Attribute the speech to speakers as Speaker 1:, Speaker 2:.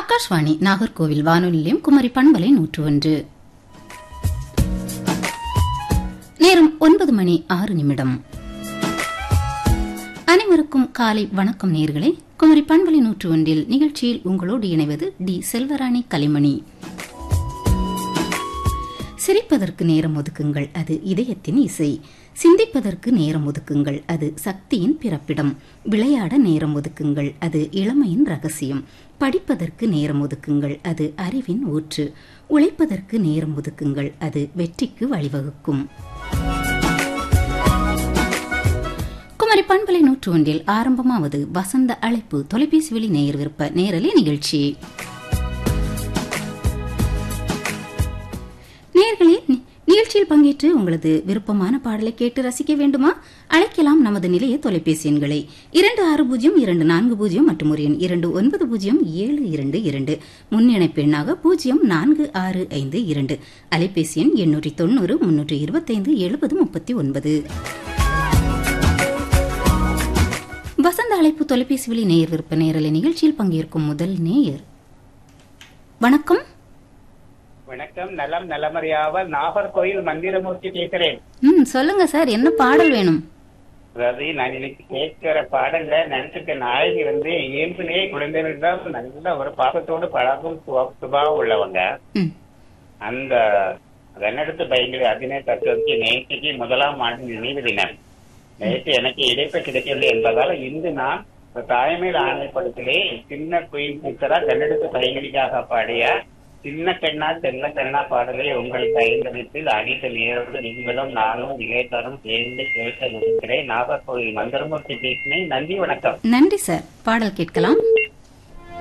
Speaker 1: ஆகாஷ்வாணி நாகர்கோவில் வானொலி நிலையம் குமரி பண்பலை நூற்று ஒன்று நேரம் ஒன்பது மணி ஆறு நிமிடம் அனைவருக்கும் காலை வணக்கம் நேர்களே குமரி பண்பலை நூற்று ஒன்றில் நிகழ்ச்சியில் உங்களோடு இணைவது டி செல்வராணி கலைமணி சிரிப்பதற்கு நேரம் ஒதுக்குங்கள் அது இதயத்தின் இசை சிந்திப்பதற்கு நேரம் ஒதுக்குங்கள் அது சக்தியின் பிறப்பிடம் விளையாட நேரம் ஒதுக்குங்கள் அது இளமையின் ரகசியம் படிப்பதற்கு நேரம் ஒதுக்குங்கள் அது அறிவின் ஊற்று உழைப்பதற்கு நேரம் ஒதுக்குங்கள் அது வெற்றிக்கு வழிவகுக்கும் குமரி பண்பலை நூற்று ஒன்றில் ஆரம்பமாவது வசந்த அழைப்பு தொலைபேசி வழி நேயர் விருப்ப நேரலை நிகழ்ச்சி நேர்களே நிகழ்ச்சியில் பங்கேற்று உங்களது விருப்பமான பாடலை கேட்டு ரசிக்க வேண்டுமா அழைக்கலாம் நமது நிலைய தொலைபேசி எண்களை இரண்டு ஆறு பூஜ்ஜியம் இரண்டு நான்கு பூஜ்ஜியம் மற்றும் ஒரு எண் இரண்டு ஒன்பது பூஜ்ஜியம் ஏழு இரண்டு இரண்டு முன்னிணைப்பு எண்ணாக பூஜ்ஜியம் நான்கு ஆறு ஐந்து இரண்டு அலைபேசி எண் எண்ணூற்றி தொண்ணூறு முன்னூற்றி இருபத்தைந்து எழுபது முப்பத்தி ஒன்பது வசந்த அழைப்பு தொலைபேசி வழி நேயர் விருப்ப நேரலை நிகழ்ச்சியில் பங்கேற்கும் முதல் நேயர் வணக்கம்
Speaker 2: வணக்கம் நலம் நலமறியாவல் நாகர்கோயில் மந்திரமூர்த்தி பேசுறேன்
Speaker 1: ம் சொல்லுங்க சார் என்ன பாடல் வேணும்
Speaker 2: அதாவது நான் இன்னைக்கு கேட்கிற பாடல்ல நடிச்சிருக்க நாயகி வந்து இயல்பிலே குழந்தைகளிடம் நல்ல ஒரு பாசத்தோடு பழகும் சுபா- சுபாவம் உள்ளவங்க
Speaker 1: ம்
Speaker 2: அந்த கன்னடத்து பயங்கர அபிநய தத்துவத்துக்கு நேற்றுக்கு முதலாம் ஆண்டு நினைவு தினம் நேற்று எனக்கு இடைப்ப கிடைக்கவில்லை என்பதால் இன்று நான் ஒரு தாய்மையில் ஆணைப்படத்திலே சின்ன குயில் கூத்தரா கன்னடத்து பயங்கரிக்காக பாடிய சின்ன பெண்ணா செல்ல பெண்ணா பாடலை உங்கள் கைந்தளிப்பில் அனைத்து நேரோடு நீங்களும் நானும் இளையத்தரும் சேர்ந்து கேட்க நினைக்கிறேன் நாகர்கோவில் மந்திரமூர்த்தி பேசினேன் நன்றி வணக்கம்
Speaker 1: நன்றி சார் பாடல் கேட்கலாம்